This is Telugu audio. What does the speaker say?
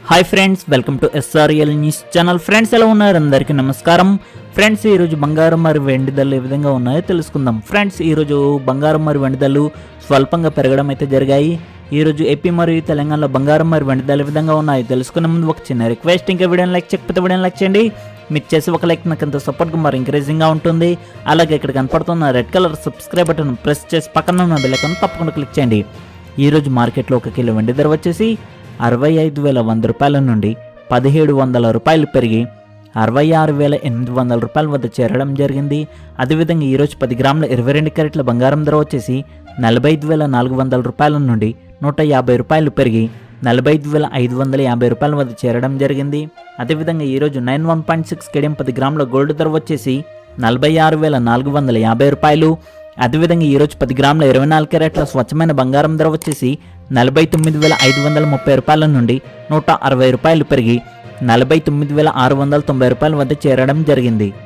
hi friends welcome to SRL news channel friends ఎలా ఉన్నారు అందరికీ నమస్కారం ఫ్రెండ్స్ ఈరోజు బంగారం మరి వెండి ధరలు ఏ విధంగా ఉన్నాయో తెలుసుకుందాం ఫ్రెండ్స్ ఈరోజు బంగారం మరి వెండి ధరలు స్వల్పంగా పెరగడం అయితే జరిగాయి ఈరోజు ఏపీ మరియు తెలంగాణలో బంగారం మరి వెండి ధరలు ఏ విధంగా ఉన్నాయో తెలుసుకునే ముందు ఒక చిన్న రిక్వెస్ట్ ఇంకా వీడియోని లైక్ చేయకపోతే వీడియోని లైక్ చేయండి మీరు చేసి ఒక లైక్ నాకు ఎంతో సపోర్ట్గా మరి ఎంకరేజింగ్గా ఉంటుంది అలాగే ఇక్కడ కనపడుతున్న red colour subscribe button press చేసి పక్కన ఉన్న బెల్ ఐకాన్ తప్పకుండా క్లిక్ చేయండి ఈరోజు మార్కెట్లో ఒక కిలో వెండి ధర వచ్చేసి అరవై ఐదు వేల వంద రూపాయల నుండి పదిహేడు వందల రూపాయలు పెరిగి అరవై ఆరు వేల ఎనిమిది వందల రూపాయల వద్ద చేరడం జరిగింది అదేవిధంగా ఈరోజు పది గ్రాముల ఇరవై రెండు క్యారెట్ల బంగారం ధర వచ్చేసి నలభై ఐదు వేల నాలుగు వందల రూపాయల నుండి నూట యాభై రూపాయలు పెరిగి నలభై ఐదు వేల ఐదు వందల యాభై రూపాయల వద్ద చేరడం జరిగింది అదేవిధంగా ఈరోజు నైన్ వన్ పాయింట్ సిక్స్ కేడియం పది గ్రాముల గోల్డ్ ధర వచ్చేసి నలభై ఆరు వేల నాలుగు వందల యాభై రూపాయలు అదేవిధంగా ఈరోజు పది గ్రాముల ఇరవై నాలుగు క్యారెట్ల స్వచ్ఛమైన బంగారం ధర వచ్చేసి నలభై తొమ్మిది వేల ఐదు వందల ముప్పై రూపాయల నుండి నూట అరవై రూపాయలు పెరిగి నలభై తొమ్మిది వేల ఆరు వందల తొంభై రూపాయల వద్ద చేరడం జరిగింది